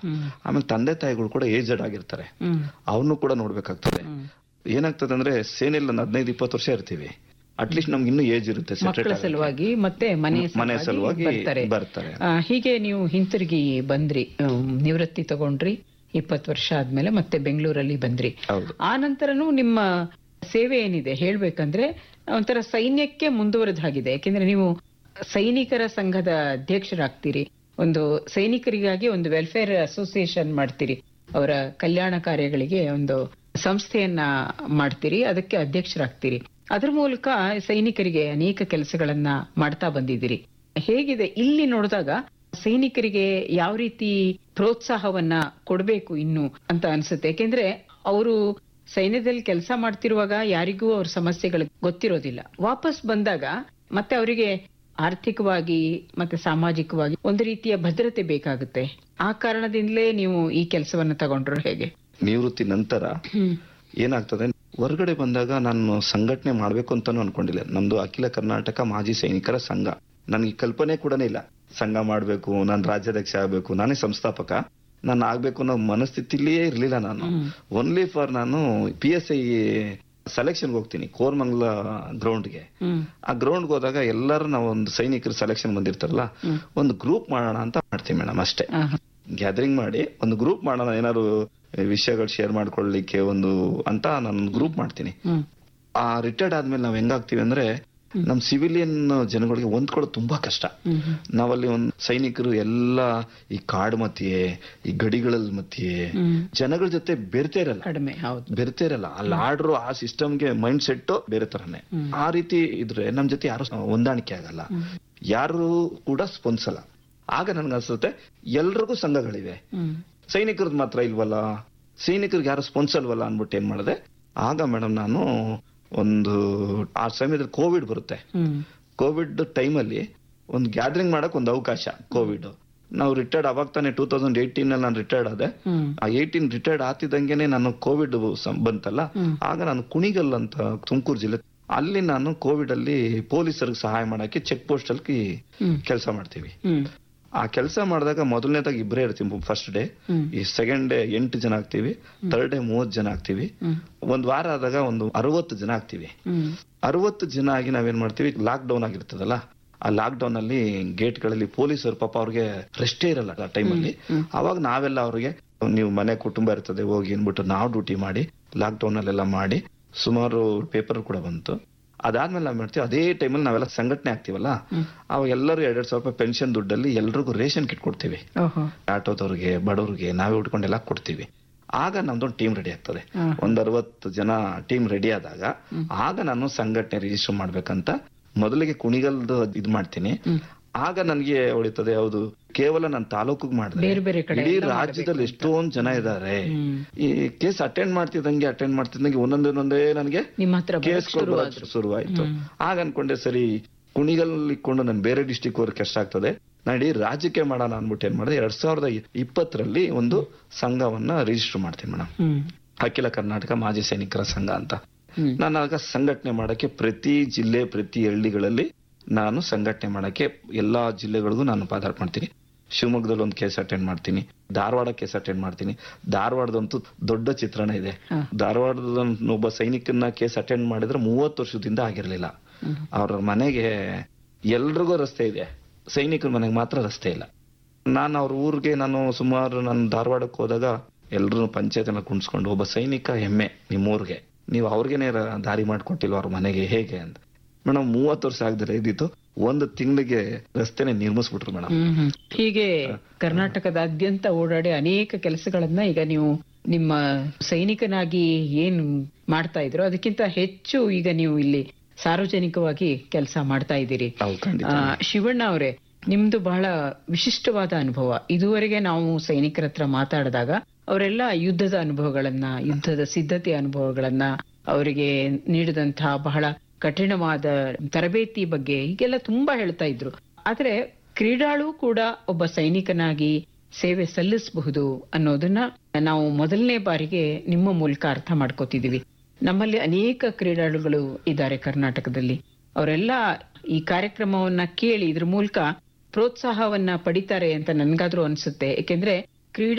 ಆಮೇಲೆ ತಂದೆ ತಾಯಿಗಳು ಕೂಡ ಏಜೆಡ್ ಆಗಿರ್ತಾರೆ ಹ್ಮ್ ಅವನು ಕೂಡ ನೋಡ್ಬೇಕಾಗ್ತದೆ ಏನಾಗ್ತದೆ ಅಂದ್ರೆ ಸೇನೆಯಲ್ಲಿ ಒಂದು ಹದಿನೈದು ಇಪ್ಪತ್ತು ವರ್ಷ ಇರ್ತೀವಿ ಅಟ್ಲೀಸ್ಟ್ ನಮ್ಗೆ ಇನ್ನೂ ಏಜ್ ಇರುತ್ತೆ ಮಕ್ಕಳ separate ಆಗಕ್ಕೆ. ಸಲುವಾಗಿ ಮತ್ತೆ ಮನೆ ಮನೆ ಸಲುವಾಗಿ ಬರ್ತಾರೆ ಬರ್ತಾರೆ ಆ, ಹೀಗೆ ನೀವು ಹಿಂತಿರುಗಿ ಬಂದ್ರಿ ಹ್ಮ್, ನಿವೃತ್ತಿ ತಗೊಂಡ್ರಿ ಇಪ್ಪತ್ತು ವರ್ಷ ಆದ್ಮೇಲೆ ಮತ್ತೆ ಬೆಂಗಳೂರಲ್ಲಿ ಬಂದ್ರಿ ಹೌದು ಆ ನಂತರನೂ ನಿಮ್ಮ ಸೇವೆ ಏನಿದೆ ಹೇಳ್ಬೇಕಂದ್ರೆ ಒಂಥರ ಸೈನ್ಯಕ್ಕೆ ಮುಂದುವರೆದ ಹಾಗಿದೆ ಯಾಕೆಂದ್ರೆ ನೀವು ಸೈನಿಕರ ಸಂಘದ ಅಧ್ಯಕ್ಷರಾಗ್ತೀರಿ ಒಂದು ಸೈನಿಕರಿಗಾಗಿ ಒಂದು ವೆಲ್ಫೇರ್ ಅಸೋಸಿಯೇಷನ್ ಮಾಡ್ತೀರಿ ಅವರ ಕಲ್ಯಾಣ ಕಾರ್ಯಗಳಿಗೆ ಒಂದು ಸಂಸ್ಥೆಯನ್ನ ಮಾಡ್ತೀರಿ ಅದಕ್ಕೆ ಅಧ್ಯಕ್ಷರಾಗ್ತೀರಿ ಅದ್ರ ಮೂಲಕ ಸೈನಿಕರಿಗೆ ಅನೇಕ ಕೆಲಸಗಳನ್ನ ಮಾಡ್ತಾ ಬಂದಿದ್ದೀರಿ ಹೇಗಿದೆ ಇಲ್ಲಿ ನೋಡಿದಾಗ ಸೈನಿಕರಿಗೆ ಯಾವ ರೀತಿ ಪ್ರೋತ್ಸಾಹವನ್ನ ಕೊಡಬೇಕು ಇನ್ನು ಅಂತ ಅನ್ಸುತ್ತೆ ಯಾಕೆಂದ್ರೆ ಅವರು ಸೈನ್ಯದಲ್ಲಿ ಕೆಲಸ ಮಾಡ್ತಿರುವಾಗ ಯಾರಿಗೂ ಅವ್ರ ಸಮಸ್ಯೆಗಳು ಗೊತ್ತಿರೋದಿಲ್ಲ ವಾಪಸ್ ಬಂದಾಗ ಮತ್ತೆ ಅವರಿಗೆ ಆರ್ಥಿಕವಾಗಿ ಮತ್ತೆ ಸಾಮಾಜಿಕವಾಗಿ ಒಂದು ರೀತಿಯ ಭದ್ರತೆ ಬೇಕಾಗುತ್ತೆ ಆ ಕಾರಣದಿಂದಲೇ ನೀವು ಈ ಕೆಲಸವನ್ನ ತಗೊಂಡ್ರು ಹೇಗೆ ನಿವೃತ್ತಿ ನಂತರ ಏನಾಗ್ತದೆ ಹೊರಗಡೆ ಬಂದಾಗ ನಾನು ಸಂಘಟನೆ ಮಾಡ್ಬೇಕು ಅಂತಾನು ಅನ್ಕೊಂಡಿಲ್ಲ ನಮ್ದು ಅಖಿಲ ಕರ್ನಾಟಕ ಮಾಜಿ ಸೈನಿಕರ ಸಂಘ ನನಗೆ ಕಲ್ಪನೆ ಕೂಡ ಇಲ್ಲ ಸಂಘ ಮಾಡ್ಬೇಕು ನಾನು ರಾಜ್ಯಾಧ್ಯಕ್ಷ ಆಗ್ಬೇಕು ನಾನೇ ಸಂಸ್ಥಾಪಕ ನಾನು ಆಗ್ಬೇಕು ಅನ್ನೋ ಮನಸ್ಥಿತಿಲಿಯೇ ಇರ್ಲಿಲ್ಲ ನಾನು ಓನ್ಲಿ ಫಾರ್ ನಾನು ಪಿ ಎಸ್ ಐ ಸೆಲೆಕ್ಷನ್ಗೆ ಹೋಗ್ತೀನಿ ಕೋರ್ಮಂಗ್ಲ ಗ್ರೌಂಡ್ಗೆ ಹ್ಮ್ ಆ ಗ್ರೌಂಡ್ಗೆ ಹೋದಾಗ ಎಲ್ಲರೂ ನಾವು ಒಂದು ಸೈನಿಕರು ಸೆಲೆಕ್ಷನ್ ಬಂದಿರ್ತಾರಲ್ಲ ಒಂದು ಗ್ರೂಪ್ ಮಾಡೋಣ ಅಂತ ಮಾಡ್ತೀವಿ ಮೇಡಮ್ ಅಷ್ಟೇ ಆ, ಹ. ಗ್ಯಾದರಿಂಗ್ ಮಾಡಿ ಒಂದು ಗ್ರೂಪ್ ಮಾಡೋಣ ಏನಾದ್ರು ವಿಷಯಗಳು ಶೇರ್ ಮಾಡ್ಕೊಳ್ಳಿಕ್ಕೆ ಒಂದು ಅಂತ ನಾನು ಗ್ರೂಪ್ ಮಾಡ್ತೀನಿ ಹ್ಮ್ ಆ ರಿಟೈರ್ಡ್ ಆದ್ಮೇಲೆ ನಾವ್ ಹೆಂಗಾಗ್ತೀವಿ ಅಂದ್ರೆ ನಮ್ ಸಿವಿಲಿಯನ್ ಜನಗಳಿಗೆ ಹೊಂದ್ಕೊಳ್ಳೋದು ತುಂಬಾ ಕಷ್ಟ ಹ್ಮ್ ಹ್ಮ್. ನಾವಲ್ಲಿ ಒಂದು ಸೈನಿಕರು ಎಲ್ಲ ಈ ಕಾಡು ಮಧ್ಯೆ ಈ ಗಡಿಗಳಲ್ಲಿ ಮಧ್ಯೆ ಹ್ಮ್. ಜನಗಳ ಜೊತೆ ಬೆರ್ತಾ ಇರಲ್ಲ ಕಡಿಮೆ ಹೌದು ಬೆರ್ತಾ ಇರಲ್ಲ ಅಲ್ಲಿ ಆಡ್ರು ಆ ಸಿಸ್ಟಮ್ಗೆ ಮೈಂಡ್ ಸೆಟ್ ಬೇರೆ ತರನೇ ಆ ರೀತಿ ಇದ್ರೆ ನಮ್ ಜೊತೆ ಯಾರು ಹೊಂದಾಣಿಕೆ ಆಗಲ್ಲ ಯಾರು ಕೂಡ ಸ್ಪಂದಿಸಲ್ಲ ಆಗ ನನ್ಗೆ ಅನ್ಸುತ್ತೆ ಎಲ್ರಿಗೂ ಸಂಘಗಳಿವೆ ಹ್ಮ್ ಸೈನಿಕರದ್ ಮಾತ್ರ ಇಲ್ವಲ್ಲ ಸೈನಿಕರಿಗೆ ಯಾರು ಸ್ಪೊನ್ಸಲ್ವಲ್ಲ ಅನ್ಬಿಟ್ಟು ಏನ್ ಮಾಡಿದೆ ಆಗ ಮೇಡಮ್ ನಾನು ಒಂದು ಆ ಸಮಯದಲ್ಲಿ ಕೋವಿಡ್ ಬರುತ್ತೆ ಹ್ಮ್ ಕೋವಿಡ್ ಟೈಮಲ್ಲಿ ಒಂದು ಗ್ಯಾದರಿಂಗ್ ಮಾಡಕ್ ಒಂದು ಅವಕಾಶ ಕೋವಿಡ್ ನಾವು ರಿಟೈರ್ಡ್ ಅವಾಗ ತಾನೇ ಟೂ ತೌಸಂಡ್ ಏಯ್ಟೀನ್ ಅಲ್ಲಿ ನಾನು ರಿಟೈರ್ಡ್ ಆದೆ ಹ್ಮ್ ಆ ಏಯ್ಟೀನ್ ರಿಟೈರ್ಡ್ ಆಗ್ತಿದ್ದಂಗೆನೆ ನಾನು ಕೋವಿಡ್ ಬಂತಲ್ಲ ಆಗ ನಾನು ಕುಣಿಗಲ್ ಅಂತ ತುಮಕೂರು ಜಿಲ್ಲೆ ಅಲ್ಲಿ ನಾನು ಕೋವಿಡ್ ಅಲ್ಲಿ ಪೊಲೀಸರಿಗೆ ಸಹಾಯ ಮಾಡಕ್ಕೆ ಚೆಕ್ ಪೋಸ್ಟ್ ಅಲ್ಲಿ ಹ್ಮ್. ಕೆಲಸ ಮಾಡ್ತೀವಿ ಹ್ಮ್ ಆ ಕೆಲಸ ಮಾಡಿದಾಗ ಮೊದಲನೇದಾಗಿ ಇಬ್ಬರೇ ಇರ್ತೀವಿ ಫಸ್ಟ್ ಡೇ ಹ್ಮ್. ಈ ಸೆಕೆಂಡ್ ಡೇ ಎಂಟು ಜನ ಆಗ್ತೀವಿ ಥರ್ಡ್ ಡೇ ಮೂವತ್ ಜನ ಆಗ್ತೀವಿ ಹ್ಮ್. ಒಂದ್ ವಾರ ಆದಾಗ ಒಂದು ಅರವತ್ತು ಜನ ಆಗ್ತೀವಿ ಹ್ಮ್ ಅರವತ್ತು ಜನ ಆಗಿ ನಾವೇನ್ ಮಾಡ್ತೀವಿ ಲಾಕ್ ಡೌನ್ ಆಗಿರ್ತದಲ್ಲ ಆ ಲಾಕ್ ಡೌನ್ ಅಲ್ಲಿ ಗೇಟ್ ಗಳಲ್ಲಿ ಪೊಲೀಸರು ಪಾಪ ಅವ್ರಿಗೆ ರೆಸ್ಟೇ ಇರಲ್ಲ ಆ ಟೈಮಲ್ಲಿ ಅವಾಗ ನಾವೆಲ್ಲ ಅವ್ರಿಗೆ ನೀವು ಮನೆ ಕುಟುಂಬ ಇರ್ತದೆ ಹೋಗಿ ಅನ್ಬಿಟ್ಟು ನಾವು ಡ್ಯೂಟಿ ಮಾಡಿ ಲಾಕ್ ಡೌನ್ ಅಲ್ಲೆಲ್ಲ ಮಾಡಿ ಸುಮಾರು ಪೇಪರ್ ಕೂಡ ಬಂತು ಅದಾದ್ಮೇಲೆ ನಾವ್ ಮಾಡ್ತೀವಿ ಅದೇ ಟೈಮಲ್ಲಿ ನಾವೆಲ್ಲ ಸಂಘಟನೆ ಆಗ್ತೀವಲ್ಲ ಅವಾಗ ಎಲ್ಲರೂ ಎರಡೆರಡು ಸಾವಿರ ರೂಪಾಯಿ ಪೆನ್ಷನ್ ದುಡ್ಡಲ್ಲಿ ಎಲ್ರಿಗೂ ರೇಷನ್ ಕಿಟ್ ಕೊಡ್ತೀವಿ ಓಹೋ ಆಟೋದವ್ರಿಗೆ ಬಡವ್ರಿಗೆ ನಾವೇ ಉಟ್ಕೊಂಡೆಲ್ಲ ಕೊಡ್ತೀವಿ ಆಗ ನಮ್ದೊಂದು ಟೀಮ್ ರೆಡಿ ಆಗ್ತದೆ ಹ್ಮ್. ಒಂದ್ ಅರವತ್ತು ಜನ ಟೀಮ್ ರೆಡಿ ಆದಾಗ ಆಗ ನಾನು ಸಂಘಟನೆ ರಿಜಿಸ್ಟರ್ ಮಾಡ್ಬೇಕಂತ ಮೊದಲಿಗೆ ಕುಣಿಗಲ್ದು ಇದ್ ಮಾಡ್ತೀನಿ ಆಗ ನನಗೆ ಹೊಳಿತದೆ ಹೌದು ಕೇವಲ ನನ್ನ ತಾಲೂಕಿಗೆ ಮಾಡಿದ್ರೆ ಬೇರೆ ಬೇರೆ ಕಡೆ ಇಡೀ ಎಲ್ಲ ರಾಜ್ಯದಲ್ಲಿ ಎಷ್ಟೊಂದ್ ಜನ ಇದ್ದಾರೆ ಹ್ಮ್. ಈ ಕೇಸ್ ಅಟೆಂಡ್ ಮಾಡ್ತಿದ್ದಂಗೆ ಅಟೆಂಡ್ ಮಾಡ್ತಿದ್ದಂಗೆ ಒಂದೊಂದೇ ಒಂದೊಂದೇ ನನಗೆ ನಿಮ್ಮ ಹತ್ರ ಬರಕ್ ಕೇಸ್ ಶುರುವಾದ್ರು. ಶುರುವಾಯ್ತು ಆಗ ಅನ್ಕೊಂಡೆ ಸರಿ ಕುಣಿಗಲ್ ಇಟ್ಕೊಂಡು ನಾನು ಬೇರೆ ಡಿಸ್ಟಿಕ್ ಅವ್ರಿಗೆ ಕಷ್ಟ ಆಗ್ತದೆ ನಾನು ಇಡೀ ರಾಜ್ಯಕ್ಕೆ ಮಾಡೋಣ ಅನ್ಬಿಟ್ಟು ಏನ್ ಮಾಡಿದೆ ಎರಡ್ ಸಾವಿರದ ಇಪ್ಪತ್ತರಲ್ಲಿ ಒಂದು ಸಂಘವನ್ನ ರಿಜಿಸ್ಟರ್ ಮಾಡ್ತೀನಿ ಮೇಡಮ್ ಹ್ಮ್ ಅಖಿಲ ಕರ್ನಾಟಕ ಮಾಜಿ ಸೈನಿಕರ ಸಂಘ ಅಂತ ಹ್ಮ್. ನಾನು ಆಗ ಸಂಘಟನೆ ಮಾಡಕ್ಕೆ ಪ್ರತಿ ಜಿಲ್ಲೆ ಪ್ರತಿ ಹಳ್ಳಿಗಳಲ್ಲಿ ನಾನು ಸಂಘಟನೆ ಮಾಡಕ್ಕೆ ಎಲ್ಲಾ ಜಿಲ್ಲೆಗಳಿಗೂ ನಾನು ಪಾದಾರ್ಪ ಮಾಡ್ತೀನಿ ಶಿವಮೊಗ್ಗದಲ್ಲಿ ಒಂದು ಕೇಸ್ ಅಟೆಂಡ್ ಮಾಡ್ತೀನಿ ಧಾರವಾಡ ಕೇಸ್ ಅಟೆಂಡ್ ಮಾಡ್ತೀನಿ ಧಾರವಾಡದಂತೂ ದೊಡ್ಡ ಚಿತ್ರಣ ಇದೆ ಹಾ. ಧಾರವಾಡದ ಒಬ್ಬ ಸೈನಿಕನ ಕೇಸ್ ಅಟೆಂಡ್ ಮಾಡಿದ್ರೆ ಮೂವತ್ತು ವರ್ಷದಿಂದ ಆಗಿರ್ಲಿಲ್ಲ ಅವ್ರ ಮನೆಗೆ ಎಲ್ರಿಗೂ ರಸ್ತೆ ಇದೆ ಸೈನಿಕರ ಮನೆಗೆ ಮಾತ್ರ ರಸ್ತೆ ಇಲ್ಲ ನಾನು ಅವ್ರ ಊರಿಗೆ ನಾನು ಸುಮಾರು ನಾನು ಧಾರವಾಡಕ್ಕೆ ಹೋದಾಗ ಎಲ್ರು ಪಂಚಾಯತ್ನ ಕುಣಿಸ್ಕೊಂಡು ಒಬ್ಬ ಸೈನಿಕ ಹೆಮ್ಮೆ ನಿಮ್ಮೂರ್ಗೆ ನೀವು ಅವ್ರಿಗೇನೆ ರ- ದಾರಿ ಮಾಡ್ಕೊಟ್ಟಿಲ್ವ ಅವ್ರ ಮನೆಗೆ ಹೇಗೆ ಅಂತ ಮೇಡಮ್ ಮೂವತ್ತು ವರ್ಷ ಆಗದಿರ ಇದ್ದಿತ್ತು ಒಂದು ತಿಂಗಳಿಗೆ ರಸ್ತೆನೆ ನಿರ್ಮಿಸ್ಬಿಟ್ರು ಮೇಡಮ್ ಹ್ಮ್ ಹ್ಮ್. ಹೀಗೆ ಕರ್ನಾಟಕದಾದ್ಯಂತ ಓಡಾಡಿ ಅನೇಕ ಕೆಲಸಗಳನ್ನ ಈಗ ನೀವು ನಿಮ್ಮ ಸೈನಿಕನಾಗಿ ಏನ್ ಮಾಡ್ತಾ ಇದ್ರೋ ಅದಕ್ಕಿಂತ ಹೆಚ್ಚು ಈಗ ನೀವು ಇಲ್ಲಿ ಸಾರ್ವಜನಿಕವಾಗಿ ಕೆಲಸ ಮಾಡ್ತಾ ಇದ್ದೀರಿ ಹೌದು ಖಂಡಿತ ಆ, ಶಿವಣ್ಣ ಅವರೇ ನಿಮ್ದು ಬಹಳ ವಿಶಿಷ್ಟವಾದ ಅನುಭವ ಇದುವರೆಗೆ ನಾವು ಸೈನಿಕರ ಹತ್ರ ಮಾತಾಡಿದಾಗ ಅವರೆಲ್ಲ ಯುದ್ಧದ ಅನುಭವಗಳನ್ನ ಯುದ್ಧದ ಸಿದ್ಧತೆ ಅನುಭವಗಳನ್ನ ಅವರಿಗೆ ನೀಡಿದಂತಹ ಬಹಳ ಕಠಿಣವಾದ ತರಬೇತಿ ಬಗ್ಗೆ ಹೀಗೆಲ್ಲ ತುಂಬಾ ಹೇಳ್ತಾ ಇದ್ರು ಆದ್ರೆ ಕ್ರೀಡಾಳು ಕೂಡ ಒಬ್ಬ ಸೈನಿಕನಾಗಿ ಸೇವೆ ಸಲ್ಲಿಸಬಹುದು ಅನ್ನೋದನ್ನ ನಾವು ಮೊದಲನೇ ಬಾರಿಗೆ ನಿಮ್ಮ ಮೂಲಕ ಅರ್ಥ ಮಾಡ್ಕೋತಿದೀವಿ ನಮ್ಮಲ್ಲಿ ಅನೇಕ ಕ್ರೀಡಾಳುಗಳು ಇದ್ದಾರೆ ಕರ್ನಾಟಕದಲ್ಲಿ ಅವರೆಲ್ಲ ಈ ಕಾರ್ಯಕ್ರಮವನ್ನ ಕೇಳಿ ಇದ್ರ ಮೂಲಕ ಪ್ರೋತ್ಸಾಹವನ್ನ ಪಡಿತಾರೆ ಅಂತ ನನ್ಗಾದ್ರೂ ಅನ್ಸುತ್ತೆ ಯಾಕೆಂದ್ರೆ